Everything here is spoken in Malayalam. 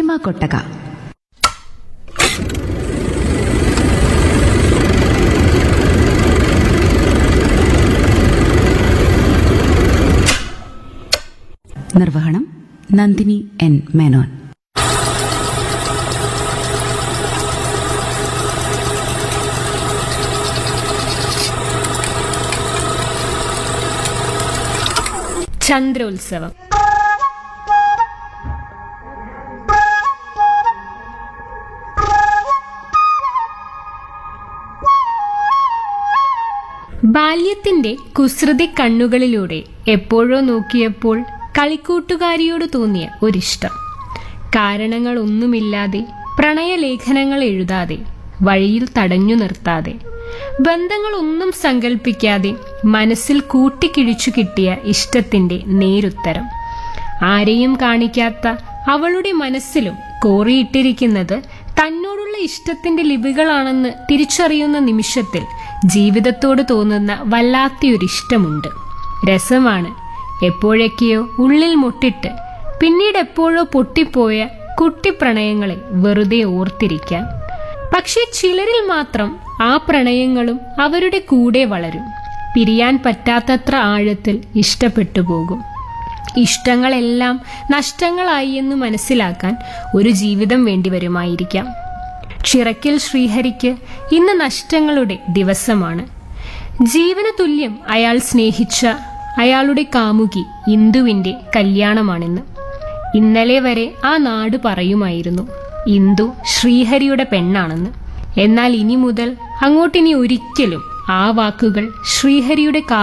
സിനിമാ കൊട്ടക നിർവഹണം നന്ദിനി എൻ മേനോൻ ചന്ദ്രോത്സവം ബാല്യത്തിന്റെ കുസൃതി കണ്ണുകളിലൂടെ എപ്പോഴോ നോക്കിയപ്പോൾ കളിക്കൂട്ടുകാരിയോട് തോന്നിയ ഒരിഷ്ടം കാരണങ്ങളൊന്നുമില്ലാതെ പ്രണയലേഖനങ്ങൾ എഴുതാതെ വഴിയിൽ തടഞ്ഞു നിർത്താതെ ബന്ധങ്ങളൊന്നും സങ്കല്പിക്കാതെ മനസ്സിൽ കൂട്ടിക്കിഴിച്ചു കിട്ടിയ ഇഷ്ടത്തിന്റെ നേരുത്തരം ആരെയും കാണിക്കാത്ത അവളുടെ മനസ്സിലും കോറിയിട്ടിരിക്കുന്നത് തന്നോടുള്ള ഇഷ്ടത്തിന്റെ ലിപികളാണെന്ന് തിരിച്ചറിയുന്ന നിമിഷത്തിൽ ജീവിതത്തോട് തോന്നുന്ന വല്ലാത്തൊരിഷ്ടമുണ്ട് രസമാണ് എപ്പോഴൊക്കെയോ ഉള്ളിൽ മുട്ടിട്ട് പിന്നീട് എപ്പോഴോ പൊട്ടിപ്പോയ കുട്ടിപ്രണയങ്ങളെ വെറുതെ ഓർത്തിരിക്കാൻ പക്ഷെ ചിലരിൽ മാത്രം ആ പ്രണയങ്ങളും അവരുടെ കൂടെ വളരും പിരിയാൻ പറ്റാത്തത്ര ആഴത്തിൽ ഇഷ്ടപ്പെട്ടു പോകും ഇഷ്ടങ്ങളെല്ലാം നഷ്ടങ്ങളായി എന്ന് മനസ്സിലാക്കാൻ ഒരു ജീവിതം വേണ്ടിവരുമായിരിക്കാം ചിറക്കൽ ശ്രീഹരിക്ക് ഇന്ന് നഷ്ടങ്ങളുടെ ദിവസമാണ് ജീവന തുല്യം അയാൾ സ്നേഹിച്ച അയാളുടെ കാമുകി ഇന്ദുവിന്റെ കല്യാണമാണെന്ന് ഇന്നലെ വരെ ആ നാട് പറയുമായിരുന്നു ഇന്ദു ശ്രീഹരിയുടെ പെണ്ണാണെന്ന് എന്നാൽ ഇനി മുതൽ അങ്ങോട്ടിനി ഒരിക്കലും ആ വാക്കുകൾ ശ്രീഹരിയുടെ കാ